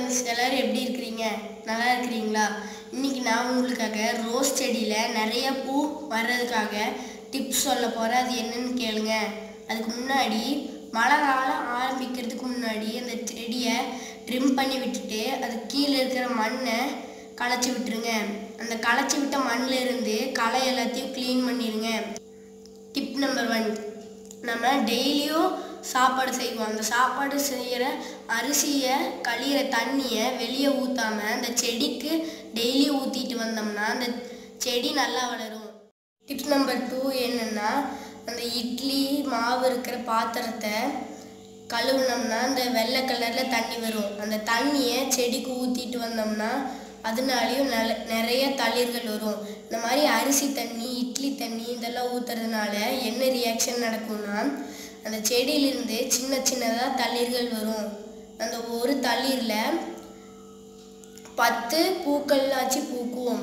friends எல்லோரும் எப்படி இருக்கிறீங்க நல்லா இருக்கிறீங்களா இன்றைக்கி நான் உங்களுக்காக ரோஸ் செடியில் நிறைய பூ வர்றதுக்காக டிப்ஸ் சொல்ல போகிறேன் அது என்னன்னு கேளுங்க அதுக்கு முன்னாடி மழை காலம் ஆரம்பிக்கிறதுக்கு முன்னாடி அந்த செடியை ட்ரிம் பண்ணி விட்டுட்டு அது கீழே இருக்கிற மண்ணை களைச்சி விட்டுருங்க அந்த களைச்சி விட்ட மண்ணில் இருந்து களை எல்லாத்தையும் க்ளீன் பண்ணிடுங்க டிப் நம்பர் ஒன் நம்ம டெய்லியும் சாப்பாடு செய்வோம் அந்த சாப்பாடு செய்கிற அரிசியை கழியிற தண்ணியை வெளியே ஊற்றாம அந்த செடிக்கு டெய்லி ஊற்றிட்டு வந்தோம்னா அந்த செடி நல்லா வளரும் டிப்ஸ் நம்பர் டூ என்னென்னா அந்த இட்லி மாவு இருக்கிற பாத்திரத்தை கழுவுனோம்னா அந்த வெள்ளை கலரில் தண்ணி வரும் அந்த தண்ணியை செடிக்கு ஊற்றிட்டு வந்தோம்னா அதனாலையும் நல்ல நிறைய தளிர்கள் வரும் இந்த மாதிரி அரிசி தண்ணி இட்லி தண்ணி இதெல்லாம் ஊற்றுறதுனால என்ன ரியாக்ஷன் நடக்கும்னா அந்த செடியிலிருந்து சின்ன சின்னதாக தளிர்கள் வரும் அந்த ஒரு தளிரில் பத்து பூக்கள்லாச்சு பூக்குவோம்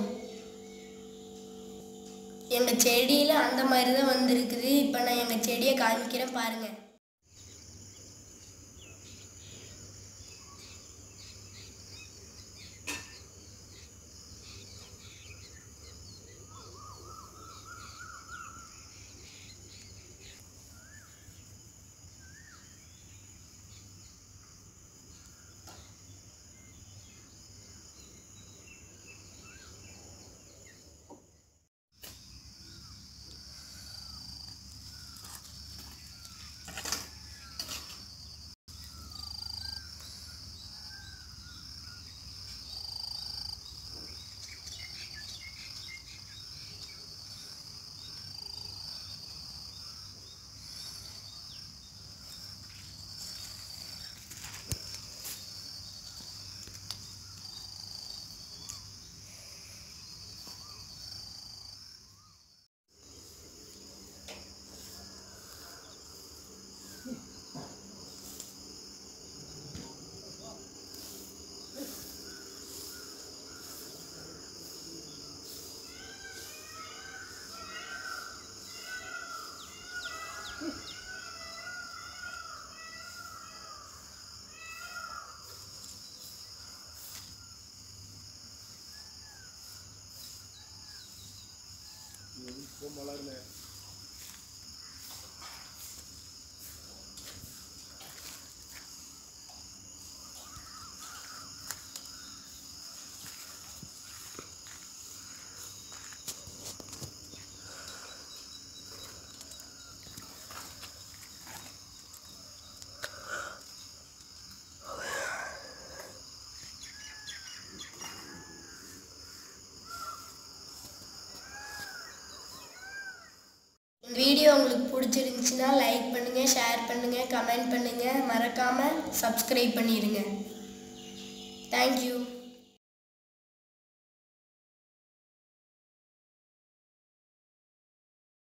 எங்கள் செடியில் அந்த மாதிரி தான் வந்திருக்குது இப்போ நான் எங்கள் செடியை காமிக்கிறேன் பாருங்கள் இப்போ மலர்ல வீடியோ உங்களுக்கு பிடிச்சிருந்துச்சுன்னா லைக் பண்ணுங்கள் ஷேர் பண்ணுங்கள் கமெண்ட் பண்ணுங்கள் மறக்காமல் சப்ஸ்கிரைப் பண்ணிடுங்க தேங்க்யூ